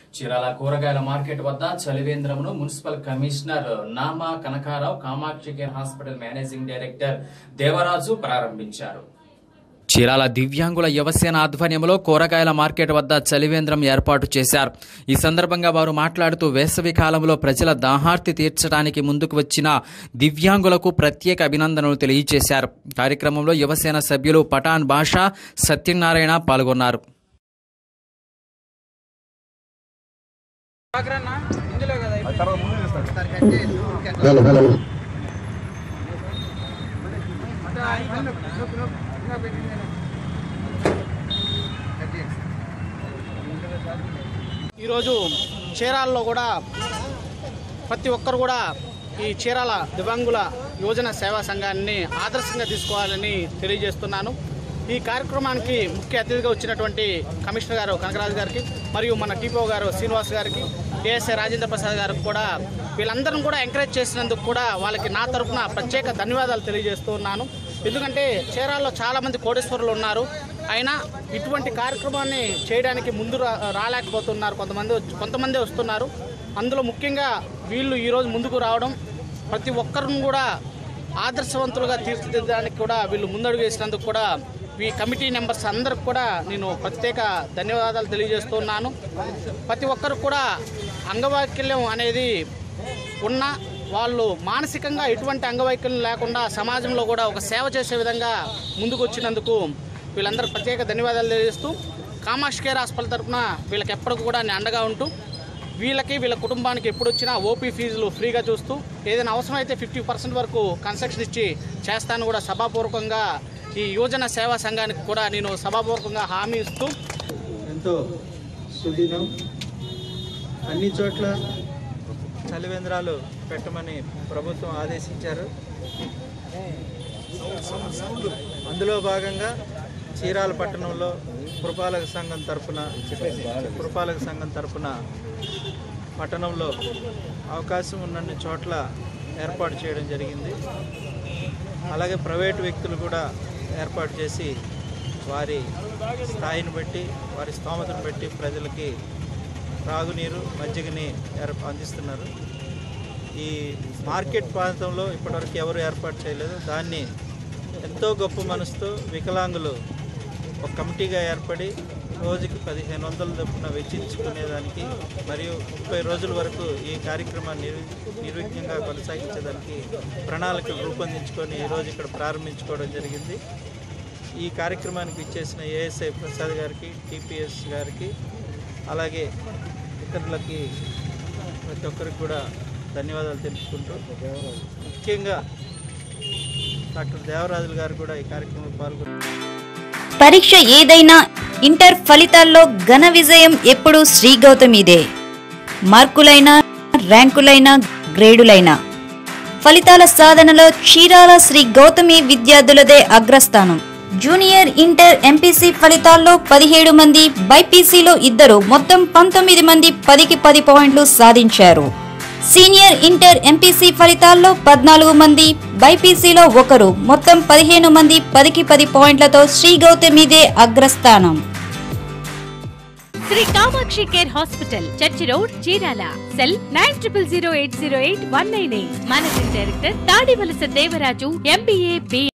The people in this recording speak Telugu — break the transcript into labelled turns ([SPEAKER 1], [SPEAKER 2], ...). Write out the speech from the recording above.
[SPEAKER 1] చీరాల కూరగాయల మార్కెట్ వద్ద చలివేంద్రమును municipal commissioner Nama Kanakarao Kamakshi care hospital managing director Devaraju ప్రారంభించారు చీరాల దివ్యాంగుల యువసేన ఆధ్వర్యంలో కూరగాయల మార్కెట్ వద్ద చలివేంద్రం ఏర్పాటు చేశారు ఈ సందర్భంగా వారు మాట్లాడుతూ వేసవి కాలంలో ప్రజల దాహార్తి తీర్చడానికి ముందుకు వచ్చిన దివ్యాంగులకు ప్రత్యేక అభినందనలు తెలియజేశారు కార్యక్రమంలో యువసేన సభ్యులు పఠాన్ బాషా సత్యనారాయణ పాల్గొన్నారు
[SPEAKER 2] వెళ్ళు వెళ్ళు
[SPEAKER 3] ఈరోజు చీరాలలో కూడా ప్రతి ఒక్కరు కూడా ఈ చీరాల దివ్యాంగుల యోజన సేవా సంఘాన్ని ఆదర్శంగా తీసుకోవాలని తెలియజేస్తున్నాను ఈ కార్యక్రమానికి ముఖ్య అతిథిగా వచ్చినటువంటి కమిషనర్ గారు కనకరాజు గారికి మరియు మన టీపో గారు శ్రీనివాస్ గారికి ఏఎస్ఐ రాజేంద్ర ప్రసాద్ గారికి కూడా వీళ్ళందరం కూడా ఎంకరేజ్ చేసినందుకు కూడా వాళ్ళకి నా తరపున ప్రత్యేక ధన్యవాదాలు తెలియజేస్తూ ఉన్నాను ఎందుకంటే చీరాల్లో చాలామంది కోటేశ్వరులు ఉన్నారు అయినా ఇటువంటి కార్యక్రమాన్ని చేయడానికి ముందు రా- రాలేకపోతున్నారు కొంతమంది వచ్చి- కొంతమంది వస్తున్నారు అందులో ముఖ్యంగా వీళ్ళు ఈరోజు ముందుకు రావడం ప్రతి ఒక్కరిని కూడా ఆదర్శవంతులుగా తీర్చిదిద్దడానికి కూడా వీళ్ళు ముందడుగు వేసినందుకు కూడా ఈ కమిటీ మెంబర్స్ అందరికి కూడా నేను ప్రత్యేక ధన్యవాదాలు తెలియజేస్తున్నాను ప్రతి ఒక్కరు కూడా అంగవైకల్యం అనేది ఉన్న వాళ్ళు మానసికంగా ఎటువంటి అంగవైకల్యం లేకుండా సమాజంలో కూడా ఒక సేవ చేసే విధంగా ముందుకు వచ్చినందుకు వీళ్ళందరూ ప్రత్యేక ధన్యవాదాలు తెలియజేస్తూ కామాక్షి కేర్ హాస్పిటల్ తరఫున వీళ్ళకి ఎప్పటికి కూడా నేను అండగా ఉంటూ వీళ్ళకి వీళ్ళ కుటుంబానికి ఎప్పుడు వచ్చినా ఓపీ ఫీజులు ఫ్రీగా చూస్తూ ఏదైనా అవసరమైతే ఫిఫ్టీ పర్సెంట్ వరకు కన్సెషన్ ఇచ్చి చేస్తాను కూడా సభాపూర్వకంగా ఈ యోజన సేవా సంఘానికి కూడా నేను సభాపూర్వకంగా హామీ ఇస్తూ
[SPEAKER 4] ఎంతో సుదినం అన్ని చోట్ల చలివేంద్రాలు పెట్టమని ప్రభుత్వం ఆదేశించారు అందులో భాగంగా చీరాల పట్టణంలో పురపాలక సంఘం తరపున పురపాలక సంఘం తరపున పట్టణంలో అవకాశం ఉన్నన్ని చోట్ల ఏర్పాటు చేయడం జరిగింది అలాగే ప్రైవేటు వ్యక్తులు కూడా ఏర్పాటు చేసి వారి స్థాయిని బట్టి వారి స్తోమతను బట్టి ప్రజలకి త్రాగునీరు మజ్జిగని ఏర్ అందిస్తున్నారు ఈ మార్కెట్ ప్రాంతంలో ఇప్పటివరకు ఎవరు ఏర్పాటు చేయలేదు దాన్ని ఎంతో గొప్ప మనసుతో వికలాంగులు ఒక కమిటీగా ఏర్పడి రోజుకి పదిహేను వందల చొప్పున వెచ్చించుకునేదానికి మరియు ముప్పై రోజుల వరకు ఈ కార్యక్రమాన్ని నిర్వి నిర్విఘ్నంగా కొనసాగించేదానికి ప్రణాళికలు రూపొందించుకొని ఈరోజు ఇక్కడ ప్రారంభించుకోవడం జరిగింది ఈ కార్యక్రమానికి ఇచ్చేసిన ఏఎస్ఐ ప్రసాద్ గారికి టీపీఎస్ గారికి అలాగే ఇతరులకి ప్రతి ఒక్కరికి కూడా ధన్యవాదాలు తెలుపుకుంటూ ముఖ్యంగా డాక్టర్ దేవరాజులు గారు కూడా ఈ కార్యక్రమంలో పాల్గొన్నారు
[SPEAKER 5] పరీక్ష ఏదైనా ఇంటర్ ఫలితాల్లో ఘన విజయం ఎప్పుడూ శ్రీ గౌతమిదే మార్కులైనా ర్యాంకులైనా గ్రేడులైనా ఫలితాల సాధనలో చీరాల శ్రీ గౌతమి విద్యార్థులదే అగ్రస్థానం జూనియర్ ఇంటర్ ఎంపీసీ ఫలితాల్లో పదిహేడు మంది బైపీసీలో ఇద్దరు మొత్తం పంతొమ్మిది మంది పదికి పది పాయింట్లు సాధించారు సీనియర్ ఇంటర్ ఎంపీసీ ఫలితాల్లో పద్నాలుగు మంది బైపీసీలో ఒకరు మొత్తం పదిహేను మంది పదికి పది పాయింట్లతో శ్రీ గౌతమిదే అగ్రస్థానం
[SPEAKER 6] Shri Kamakshi care hospital church road Chirala cell nine triple zero eight zero eight one nine eight managing director Tadivalasa Devaraju MBA B